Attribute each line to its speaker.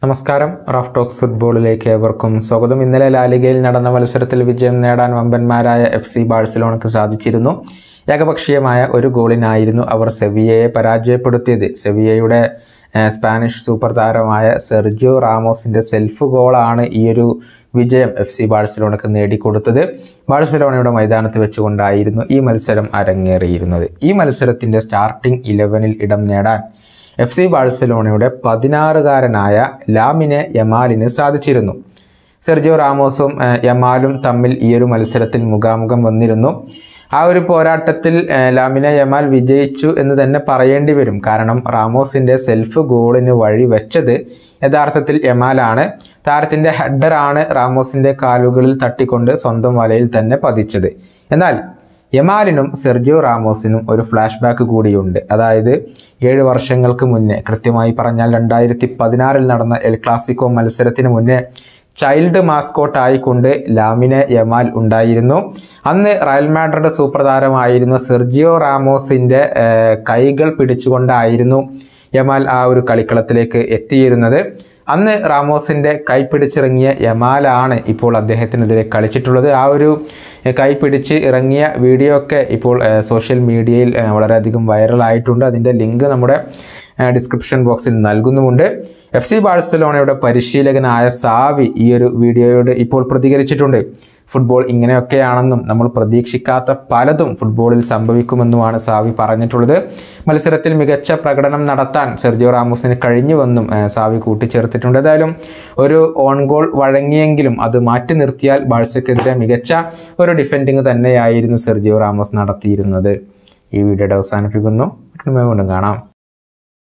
Speaker 1: നമസ്കാരം Raf talks ഫുട്ബോളിലേക്ക് ഏവർക്കും സ്വാഗതം ഇന്നലെ ലാലിഗയിൽ നടന്ന മത്സരത്തിൽ വിജയം നേടാൻ വമ്പന്മാരായ എഫ് സി ബാഴ്സലോണയ്ക്ക് സാധിച്ചിരുന്നു ഏകപക്ഷീയമായ ഒരു ഗോളിനായിരുന്നു അവർ സെവിയയെ പരാജയപ്പെടുത്തിയത് സെവിയയുടെ ഏഹ്, സ്പാനിഷ് സൂപ്പർ താരമായ സെർജിയോ റാമോസിന്റെ സെൽഫ് ഗോളാണ് ഈ ഒരു വിജയം എഫ് സി ബാഴ്സലോണയ്ക്ക് നേടിക്കൊടുത്തത് ബാഴ്സലോണയുടെ മൈതാനത്ത് വെച്ചുകൊണ്ടായിരുന്നു ഈ മത്സരം അരങ്ങേറിയിരുന്നത് ഈ മത്സരത്തിന്റെ സ്റ്റാർട്ടിംഗ് ഇലവനിൽ ഇടം നേടാൻ എഫ് സി ബാഴ്സലോണയുടെ പതിനാറുകാരനായ ലാമിനെ യമാലിന് സാധിച്ചിരുന്നു സെർജിയോ റാമോസും ഏഹ്, യമാലും തമ്മിൽ ഈ ഒരു മത്സരത്തിൽ മുഖാമുഖം വന്നിരുന്നു ആ ഒരു പോരാട്ടത്തിൽ ഏഹ്, ലാമിനെ യമാൽ വിജയിച്ചു എന്ന് തന്നെ പറയേണ്ടി വരും കാരണം റാമോസിന്റെ സെൽഫ് ഗോളിന് വഴി വെച്ചത് യഥാർത്ഥത്തിൽ യമാലാണ് താരത്തിന്റെ ഹെഡറാണ് റാമോസിന്റെ കാലുകളിൽ തട്ടിക്കൊണ്ട് സ്വന്തം വലയിൽ തന്നെ പതിച്ചത് എന്നാൽ യമാലിനും സെർജിയോ റാമോസിനും ഒരു ഫ്ലാഷ് ബാക്ക് കൂടിയുണ്ട് അതായത് ഏഴ് വർഷങ്ങൾക്ക് മുന്നേ കൃത്യമായി പറഞ്ഞാൽ രണ്ടായിരത്തി പതിനാറിൽ നടന്ന എൽ ക്ലാസിക്കോ മത്സരത്തിന് മുന്നേ ചൈൽഡ് മാസ്കോട്ട് ആയിക്കൊണ്ട് ലാമിനെ യമാൽ ഉണ്ടായിരുന്നു അന്ന് റയൽ മാഡ്രിഡ് സൂപ്പർ താരമായിരുന്ന സെർജിയോ റാമോസിന്റെ ഏഹ്, കൈകൾ പിടിച്ചുകൊണ്ടായിരുന്നു യമാൽ ആ ഒരു കളിക്കളത്തിലേക്ക് എത്തിയിരുന്നത് അന്ന് റാമോസിന്റെ കൈ പിടിച്ചിറങ്ങിയ യമാലാണ് ഇപ്പോൾ അദ്ദേഹത്തിനെതിരെ കളിച്ചിട്ടുള്ളത് ആ ഒരു എഹ്, കൈ പിടിച്ച് ഇറങ്ങിയ വീഡിയോ ഒക്കെ ഇപ്പോൾ എഹ്, സോഷ്യൽ മീഡിയയിൽ എഹ്, വളരെയധികം വൈറലായിട്ടുണ്ട് അതിൻ്റെ ലിങ്ക് നമ്മുടെ എഹ്, ഡിസ്ക്രിപ്ഷൻ ബോക്സിൽ നൽകുന്നുമുണ്ട് എഫ് സി ബാഴ്സലോണയുടെ പരിശീലകനായ സാവി ഈ ഒരു വീഡിയോയോട് ഇപ്പോൾ പ്രതികരിച്ചിട്ടുണ്ട് ഫുട്ബോൾ ഇങ്ങനെയൊക്കെയാണെന്നും നമ്മൾ പ്രതീക്ഷിക്കാത്ത പലതും ഫുട്ബോളിൽ സംഭവിക്കുമെന്നുമാണ് സാവി പറഞ്ഞിട്ടുള്ളത് മത്സരത്തിൽ മികച്ച പ്രകടനം നടത്താൻ സെർജിയോ റാമോസിന് കഴിഞ്ഞുവെന്നും ഏഹ്, സാവി കൂട്ടിച്ചേർത്തിട്ടുണ്ട് ഏതായാലും ഒരു ഓൺ ഗോൾ വഴങ്ങിയെങ്കിലും അത് മാറ്റി നിർത്തിയാൽ ബാഴ്സയ്ക്കെതിരെ മികച്ച ഒരു ഡിഫെൻഡിങ് തന്നെയായിരുന്നു സെർജിയോ റാമോസ് നടത്തിയിരുന്നത് ഈ വീഡിയോയുടെ അവസാനിപ്പിക്കുന്നു വീണ്ടും കാണാം